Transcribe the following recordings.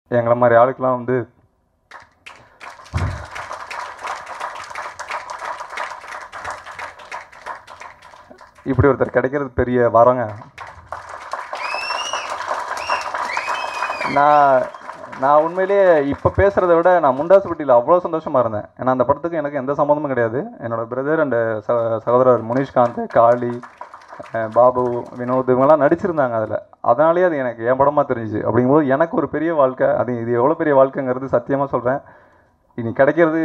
எங்களை மாதிரி ஆளுக்கெல்லாம் வந்து இப்படி ஒருத்தர் கிடைக்கிறது பெரிய வரங்க நான் நான் உண்மையிலேயே இப்போ பேசுகிறத விட நான் முண்டாசுப்பட்டியில் அவ்வளோ சந்தோஷமாக இருந்தேன் ஏன்னா அந்த படத்துக்கு எனக்கு எந்த சம்மந்தமும் கிடையாது என்னோட பிரதர் அண்ட் ச சகோதரர் முனிஷ்காந்த் காளி அஹ் பாபு வினோத் இவங்கெல்லாம் நடிச்சிருந்தாங்க அதில் அதனாலேயே அது எனக்கு என் படமாக தெரிஞ்சுச்சு அப்படிங்கும்போது எனக்கு ஒரு பெரிய வாழ்க்கை அது இது எவ்வளோ பெரிய வாழ்க்கைங்கிறது சத்தியமாக சொல்கிறேன் இனி கிடைக்கிறது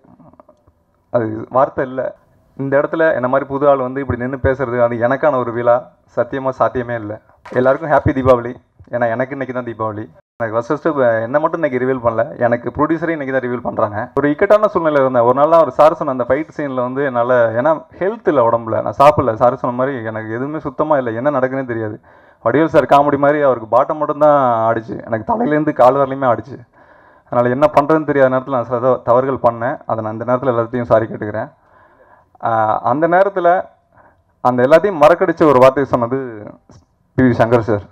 அது வார்த்தை இல்லை இந்த இடத்துல என்ன மாதிரி புது ஆள் வந்து இப்படி நின்று பேசுறது அது எனக்கான ஒரு விழா சத்தியமாக சாத்தியமே இல்லை எல்லாருக்கும் ஹாப்பி தீபாவளி ஏன்னா எனக்கு இன்னைக்கு தான் தீபாவளி எனக்கு ஃபஸ்ட் ஃபஸ்ட்டு என்ன மட்டும் இன்னைக்கு ரிவீல் பண்ணல எனக்கு ப்ரொடியூசரே இன்னைக்கு தான் ரிவீல் பண்ணுறாங்க ஒரு இக்கட்டான சூழ்நிலை இருந்தேன் ஒரு நாள் ஒரு சார் சொன்ன அந்த ஃபைட் சீனில் வந்து என்னால் ஏன்னா ஹெல்த் இல்லை உடம்புல நான் சாப்பிடல சார் சொன்ன மாதிரி எனக்கு எதுவுமே சுத்தமாக இல்லை என்ன நடக்குன்னே தெரியாது வடிவேல் சார் காமெடி மாதிரி அவருக்கு பாட்டம் மட்டும் தான் ஆடிச்சு எனக்கு தலையிலேருந்து கால் வரலையுமே ஆடிச்சு அதனால் என்ன பண்ணுறதுன்னு தெரியாத நேரத்தில் நான் சில தவ- தவறுகள் பண்ணேன் அதை நான் அந்த நேரத்தில் எல்லாத்தையும் சாரி கேட்டுக்கிறேன் ஆஹ் அந்த நேரத்தில் அந்த எல்லாத்தையும் மறக்கடிச்ச ஒரு வார்த்தை சொன்னது பி வி சங்கர் சார்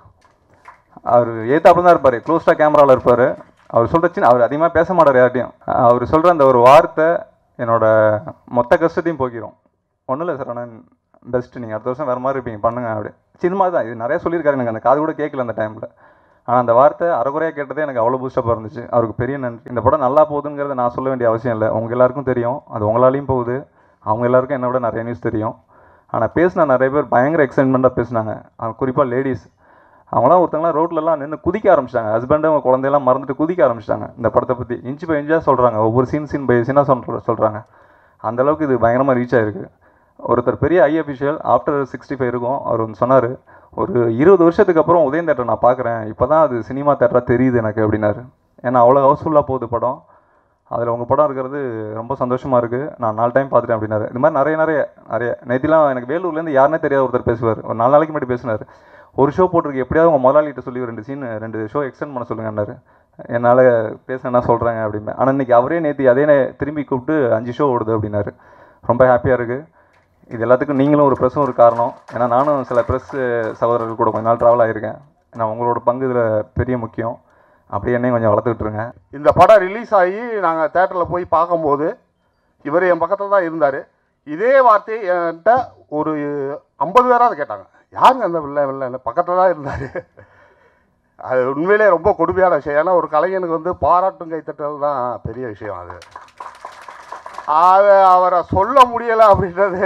அவர் ஏத்தாப்புல தான் இருப்பார் க்ளோஸ்டாக கேமராவில் இருப்பார் அவர் சொல்கிற சின்ன அவர் அதிகமாக பேச மாட்டார் யார்ட்டையும் அவர் சொல்கிற அந்த ஒரு வார்த்தை என்னோட மொத்த கஷ்டத்தையும் போக்கிடும் ஒன்றும் இல்லை சார் ஆனால் பெஸ்ட்டு நீங்கள் அடுத்த வருஷம் வேறு மாதிரி இருப்பீங்க பண்ணுங்க அப்படி சினிமா தான் இது நிறைய சொல்லியிருக்காரு எனக்கு அந்த காது கூட கேட்கல அந்த டைமில் ஆனால் அந்த வார்த்தை அறகுறையாக கேட்டதே எனக்கு அவ்வளோ பூஸ்டப்பாக இருந்துச்சு அவருக்கு பெரிய நன்றி இந்த படம் நல்லா போகுதுங்கிறத நான் சொல்ல வேண்டிய அவசியம் இல்லை உங்கள் எல்லாருக்கும் தெரியும் அது உங்களாலையும் போகுது அவங்க எல்லாருக்கும் என்னை விட நிறைய நியூஸ் தெரியும் ஆனால் பேசின நிறைய பேர் பயங்கர எக்ஸைட்மெண்ட்டாக பேசினாங்க குறிப்பாக லேடிஸ் அவங்களாம் ஒருத்தங்களாம் ரோட்லலாம் நின்று குதிக்க ஆரம்பிச்சிட்டாங்க ஹஸ்பண்டு அவங்க குழந்தையெல்லாம் மறந்துட்டு குதிக்க ஆரம்பிச்சிட்டாங்க இந்த படத்தை பற்றி இன்ச்சு பை இன்ச்சாக சொல்கிறாங்க ஒவ்வொரு சீன் சீன் பை சீனாக சொல்ற சொல்கிறாங்க அந்த அளவுக்கு இது பயங்கரமாக ரீச் ஆயிருக்கு ஒருத்தர் பெரிய I official after sixty five இருக்கும் அவர் வந்து சொன்னார் ஒரு இருபது வருஷத்துக்கு அப்புறம் உதயம் தேட்டர் நான் பார்க்குறேன் இப்போ தான் அது சினிமா தேட்டராக தெரியுது எனக்கு அப்படின்னாரு ஏன்னா அவ்வளோ ஹவுஸ்ஃபுல்லாக போகுது படம் அதில் உங்கள் படம் இருக்கிறது ரொம்ப சந்தோஷமாக இருக்குது நான் நாலு டைம் பார்த்துட்டேன் அப்படின்னாரு இந்த மாதிரி நிறைய நிறைய நிறைய நேத்திலாம் எனக்கு வேலூர்லேருந்து யாருனே தெரியாத ஒருத்தர் பேசுவார் ஒரு நாலு நாளைக்கு முன்னாடி பேசினார் ஒரு ஷோ போட்டிருக்கு எப்படியாவது உங்கள் முதலாளிகிட்ட சொல்லி ஒரு ரெண்டு சீன் ரெண்டு ஷோ எக்ஸ்டெண்ட் பண்ண சொல்லுங்கன்னாரு என்னால் பேசுனா சொல்கிறேங்க அப்படிம்பேன் ஆனால் இன்னைக்கு அவரே நேற்று அதே நே- திரும்பி கூப்பிட்டு அஞ்சு ஷோ ஓடுது அப்படின்னாரு ரொம்ப ஹாப்பியாக இருக்குது இது எல்லாத்துக்கும் நீங்களும் ஒரு ப்ரெஸ்ஸும் ஒரு காரணம் ஏன்னா நானும் சில ப்ரெஸ் சகோதரர்கள் கூட கொஞ்ச நாள் ட்ராவல் ஆகியிருக்கேன் ஏன்னா உங்களோட பங்கு இதில் பெரிய முக்கியம் அப்படியே என்னையும் கொஞ்சம் வளர்த்து விட்டுருங்க இந்த படம் ரிலீஸ் ஆகி நாங்கள் தேட்டரில் போய் பார்க்கும்போது இவர் என் பக்கத்தில் தான் இருந்தார் இதே வார்த்தையை என்கிட்ட ஒரு ஐம்பது பேராவது கேட்டாங்க யாருங்க அந்த வெள்ளை வெள்ளை பக்கத்தில் தான் இருந்தார் அது உண்மையிலே ரொம்ப கொடுமையான விஷயம் ஏன்னா ஒரு கலைஞனுக்கு வந்து பாராட்டும் கைத்தட்டல் தான் பெரிய விஷயம் அது அதை அவரை சொல்ல முடியலை அப்படின்றது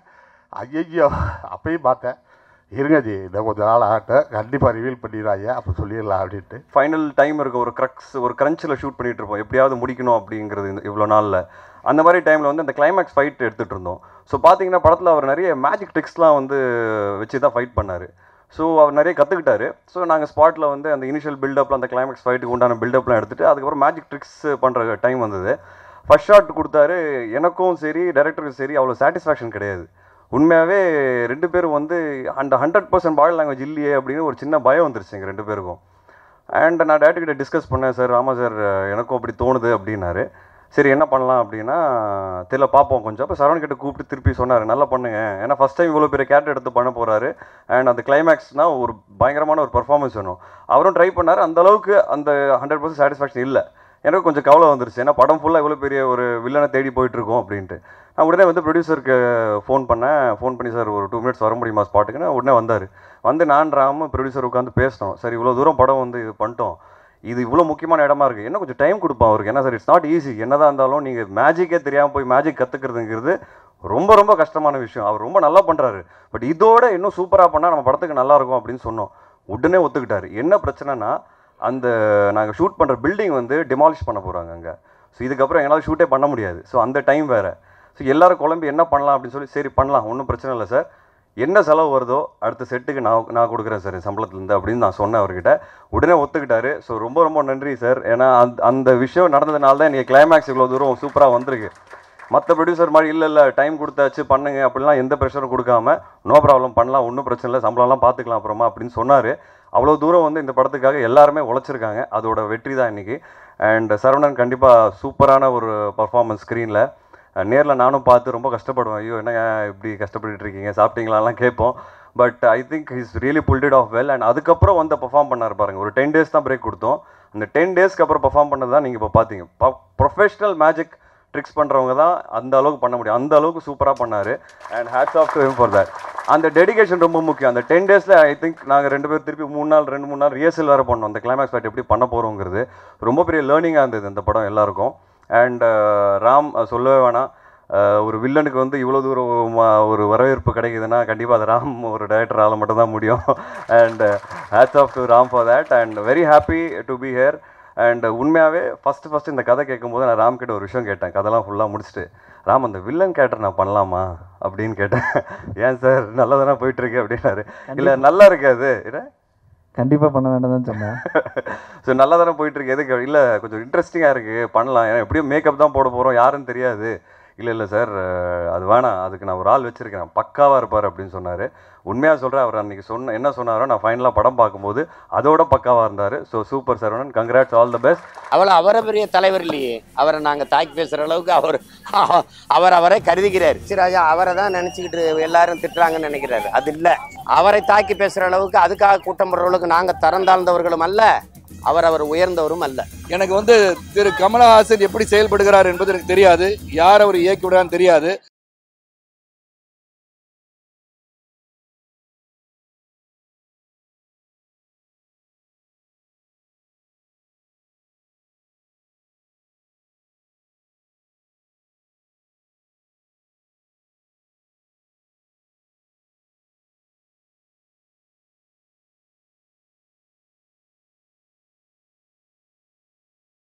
ஐயோ அப்பயும் பார்த்தேன் இருங்க ஜி இதை கொஞ்ச நாள் ஆகட்டும் கண்டிப்பாக ரிவீல் பண்ணிடுறாங்க அப்போ சொல்லிடலாம் அப்படின்ட்டு ஃபைனல் டைம் இருக்க ஒரு க்ரக்ஸ் ஒரு கிரன்ச்சில் ஷூட் பண்ணிட்டு இருப்போம் எப்படியாவது முடிக்கணும் அப்படிங்கிறது இந்த இவ்வளோ நாளில் அந்த மாதிரி டைமில் வந்து இந்த கிளைமேக்ஸ் ஃபைட் எடுத்துகிட்டு இருந்தோம் ஸோ பார்த்தீங்கன்னா படத்தில் அவர் நிறைய மேஜிக் ட்ரிக்ஸ்லாம் வந்து வச்சு தான் ஃபைட் பண்ணார் ஸோ அவர் நிறைய கற்றுக்கிட்டாரு ஸோ நாங்கள் ஸ்பாட்டில் வந்து அந்த இனிஷியல் பில்டப்பில் அந்த கிளைமேக்ஸ் ஃபைட்டுக்கு உண்டான பில்டப்லாம் எடுத்துகிட்டு அதுக்கப்புறம் மேஜிக் ட்ரிக்ஸ் பண்ணுற டைம் வந்தது ஃபர்ஸ்ட் ஷாட் கொடுத்தாரு எனக்கும் சரி டைரக்டருக்கும் சரி அவ்வளோ சாட்டிஸ்ஃபேக்ஷன் கிடையாது உண்மையாகவே ரெண்டு பேரும் வந்து அந்த ஹண்ட்ரட் பர்சன்ட் பாடி லாங்குவேஜ் இல்லையே அப்படின்னு ஒரு சின்ன பயம் வந்துருச்சு எங்கள் ரெண்டு பேருக்கும் அண்ட் நான் டேரக்டர் கிட்ட டிஸ்கஸ் பண்ணேன் சார் ஆமாம் சார் எனக்கும் அப்படி தோணுது அப்படின்னாரு சரி என்ன பண்ணலாம் அப்படின்னா தெரியல பார்ப்போம் கொஞ்சம் அப்போ சரவண் கிட்ட கூப்பிட்டு திருப்பி சொன்னார் நல்லா பண்ணுங்க ஏன்னா ஃபஸ்ட் டைம் இவ்வளோ பெரிய கேரக்டர் எடுத்து பண்ண போகிறாரு அண்ட் அந்த கிளைமேக்ஸ்னால் ஒரு பயங்கரமான ஒரு பர்ஃபார்மன்ஸ் வேணும் அவரும் ட்ரை பண்ணார் அந்த அளவுக்கு அந்த ஹண்ட்ரட் பர்சன்ட் சாட்டிஸ்ஃபேக்ஷன் இல்லை எனக்கு கொஞ்சம் கவலை வந்துருச்சு ஏன்னா படம் ஃபுல்லாக இவ்வளோ பெரிய ஒரு வில்லனை தேடி போயிட்டு இருக்கோம் அப்படின்ட்டு நான் உடனே வந்து ப்ரொடியூசருக்கு ஃபோன் பண்ணேன் ஃபோன் பண்ணி சார் ஒரு டூ மினிட்ஸ் வர முடியுமா ஸ்பாட்டுக்குன்னு உடனே வந்தார் வந்து நான் ராம ப்ரொடியூசர் உட்காந்து பேசினோம் சரி இவ்வளோ தூரம் படம் வந்து இது பண்ணிட்டோம் இது இவ்வளோ முக்கியமான இடமா இருக்குது என்ன கொஞ்சம் டைம் கொடுப்போம் அவருக்கு என்ன சார் இட்ஸ் நாட் ஈஸி என்னதான் இருந்தாலும் நீங்கள் மேஜிக்கே தெரியாமல் போய் மேஜிக் கற்றுக்கிறதுங்கிறது ரொம்ப ரொம்ப கஷ்டமான விஷயம் அவர் ரொம்ப நல்லா பண்ணுறாரு பட் இதோட இன்னும் சூப்பராக பண்ணால் நம்ம படத்துக்கு நல்லா இருக்கும் அப்படின்னு சொன்னோம் உடனே ஒத்துக்கிட்டாரு என்ன பிரச்சனைனா அந்த நாங்கள் ஷூட் பண்ணுற பில்டிங் வந்து டிமாலிஷ் பண்ண போகிறாங்க அங்கே ஸோ இதுக்கப்புறம் எங்களால் ஷூட்டே பண்ண முடியாது ஸோ அந்த டைம் வேறு ஸோ எல்லாரும் குழம்பி என்ன பண்ணலாம் அப்படின்னு சொல்லி சரி பண்ணலாம் ஒன்றும் பிரச்சனை இல்லை சார் என்ன செலவு வருதோ அடுத்த செட்டுக்கு நான் நான் கொடுக்குறேன் சார் என் சம்பளத்துலேருந்து அப்படின்னு நான் சொன்னேன் அவர்கிட்ட உடனே ஒத்துக்கிட்டாரு ஸோ ரொம்ப ரொம்ப நன்றி சார் ஏன்னா அந்த அந்த விஷயம் நடந்ததுனால தான் நீங்கள் கிளைமேக்ஸ் இவ்வளோ தூரம் சூப்பராக வந்திருக்கு மற்ற ப்ரொடியூசர் மாதிரி இல்லை இல்லை டைம் கொடுத்தாச்சு பண்ணுங்க அப்படிலாம் எந்த ப்ரெஷரும் கொடுக்காம நோ ப்ராப்ளம் பண்ணலாம் ஒன்றும் பிரச்சனை இல்லை சம்பளம்லாம் பார்த்துக்கலாம் அப்புறமா அப்படின்னு சொன்னார் அவ்வளோ தூரம் வந்து இந்த படத்துக்காக எல்லாருமே உழைச்சிருக்காங்க அதோட வெற்றி தான் இன்றைக்கி அண்ட் சரவணன் கண்டிப்பாக சூப்பரான ஒரு பர்ஃபார்மன்ஸ் ஸ்க்ரீனில் நேரில் நானும் பார்த்து ரொம்ப கஷ்டப்படுவேன் ஐயோ என்னங்க இப்படி கஷ்டப்பட்டுட்டு இருக்கீங்க சாப்பிட்டீங்களாலாம் கேட்போம் but I think is really pulled it off well and அதுக்கப்புறம் வந்து பர்ஃபார்ம் பண்ணார் பாருங்க ஒரு டென் டேஸ் தான் பிரேக் கொடுத்தோம் இந்த டென் டேஸ்க்கு அப்புறம் பெர்ஃபார்ம் பண்ணது தான் நீங்கள் இப்போ பார்த்தீங்க ப்ரொஃபஷனல் மேஜிக் ட்ரிக்ஸ் பண்ணுறவங்க தான் அந்த அளவுக்கு பண்ண முடியும் அந்த அளவுக்கு சூப்பராக பண்ணார் and hats off to for that அந்த டெடிகேஷன் ரொம்ப முக்கியம் அந்த டென் டேஸில் ஐ திங்க் நாங்கள் ரெண்டு பேர் திருப்பி மூணு நாள் ரெண்டு மூணு நாள் ரிஹர்சல் வேறு பண்ணோம் அந்த கிளைமேக்ஸ் ஃபைட் எப்படி பண்ண போகிறோங்கிறது ரொம்ப பெரிய லேர்னிங்காக இருந்தது இந்த படம் எல்லாருக்கும் அண்ட் ராம் அஹ், சொல்லவே வேணாம் அஹ், ஒரு வில்லனுக்கு வந்து இவ்வளோ தூரம் ம- ஒரு வரவேற்பு கிடைக்குதுன்னா கண்டிப்பாக அது ராம் ஒரு டைரக்டரால் மட்டும்தான் முடியும் and hats off to Ram for that and very happy to be here and உண்மையாகவே ஃபஸ்ட்டு ஃபஸ்ட்டு இந்த கதை கேட்கும்போது நான் ராம் கிட்ட ஒரு விஷயம் கேட்டேன் கதைலாம் ஃபுல்லாக முடிச்சுட்டு ராம் அந்த வில்லன் கேரக்டர் நான் பண்ணலாமா அப்படின்னு கேட்டேன் ஏன் சார் நல்லா தானே போயிட்டுருக்கு அப்படின்னாரு இல்லை நல்லா இருக்காது என்ன கண்டிப்பாக பண்ண வேண்டாம் தான் சொன்னேன் ஸோ நல்லா தானே போயிட்டு இருக்கு எதுக்கு இல்லை கொஞ்சம் இன்ட்ரெஸ்டிங்காக இருக்குது பண்ணலாம் ஏன்னா எப்படியும் மேக்கப் தான் போட போகிறோம் யாருன்னு தெரியாது இல்லை இல்லை சார் அது வேணாம் அதுக்கு நான் ஒரு ஆள் வச்சுருக்கேன் பக்காவாக இருப்பார் அப்படின்னு சொன்னார் உண்மையாக சொல்கிறேன் அவர் அன்றைக்கி சொன்ன என்ன சொன்னாரோ நான் ஃபைனலாக படம் பார்க்கும்போது அதோட பக்காவாக இருந்தார் so super Saravanan congrats all the best அவளை அவரை பெரிய தலைவர் இல்லையே அவரை நாங்கள் தாக்கி பேசுகிற அளவுக்கு அவர் அவர் அவரை கருதிக்கிறார் சிராஜா அவரை தான் நினச்சிக்கிட்டு எல்லாரும் திட்டுறாங்கன்னு நினைக்கிறாரு அது இல்லை அவரை தாக்கி பேசுகிற அளவுக்கு அதுக்காக கூட்டம் போடுற அளவுக்கு நாங்கள் தரந்தாழ்ந்தவர்களும் அல்ல அவர் அவர் உயர்ந்தவரும் அல்ல எனக்கு வந்து திரு கமலஹாசன் எப்படி செயல்படுகிறார் என்பது எனக்கு தெரியாது யார் அவர் இயக்கி விடுறான்னு தெரியாது